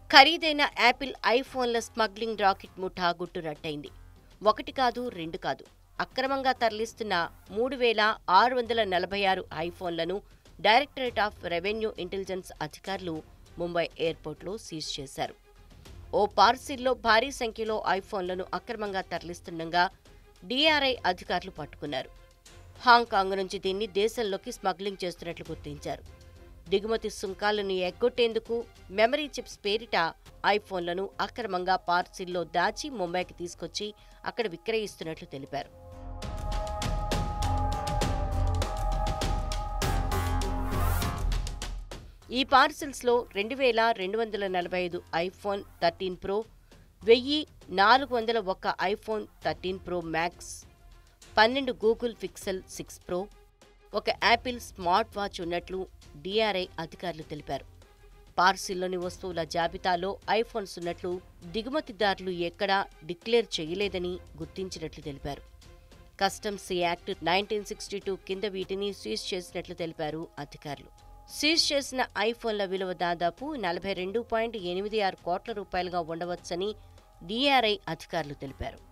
ఖరీదైన Apple ఐఫోన్ల smuggling rocket ముఠా గుట్టురట్టయింది ఒకటి కాదు రెండు కాదు అక్రమంగా తరలిస్తున్న మూడు వేల ఆరు వందల నలభై ఆరు ఐఫోన్లను డైరెక్టరేట్ ఆఫ్ రెవెన్యూ ఇంటెలిజెన్స్ అధికారులు ముంబై ఎయిర్పోర్ట్లో సీజ్ చేశారు ఓ పార్సిల్లో భారీ సంఖ్యలో ఐఫోన్లను అక్రమంగా తరలిస్తుండగా డీఆర్ఐ అధికారులు పట్టుకున్నారు హాంకాంగ్ నుంచి దీన్ని దేశంలోకి స్మగ్లింగ్ చేస్తున్నట్లు గుర్తించారు దిగుమతి సుంకాలను ఎగ్గొట్టేందుకు మెమరీ చిప్స్ పేరిట ఐఫోన్లను అక్రమంగా పార్సిల్లో దాచి ముంబైకి తీసుకొచ్చి అక్కడ విక్రయిస్తున్నట్లు తెలిపారు ఈ పార్సిల్స్లో రెండు వేల రెండు వందల నలభై ఐదు ఐఫోన్ థర్టీన్ ప్రో వెయ్యి నాలుగు వందల ఒక్క ఐఫోన్ థర్టీన్ ప్రో మ్యాక్స్ పన్నెండు గూగుల్ పిక్సెల్ సిక్స్ ప్రో ఒక యాపిల్ స్మార్ట్ వాచ్ ఉన్నట్లు డిఆర్ఐ అధికారులు తెలిపారు పార్సిల్లోని వస్తువుల జాబితాలో ఐఫోన్స్ ఉన్నట్లు దిగుమతిదారులు ఎక్కడా డిక్లేర్ చేయలేదని గుర్తించినట్లు తెలిపారు customs act nineteen sixty two కింద వీటిని సీజ్ చేసినట్లు తెలిపారు అధికారులు సీజ్ చేసిన ఐఫోన్ల విలువ దాదాపు నలభై రెండు పాయింట్ ఎనిమిది ఆరు కోట్ల రూపాయలుగా ఉండవచ్చని డిఆర్ఐ అధికారులు తెలిపారు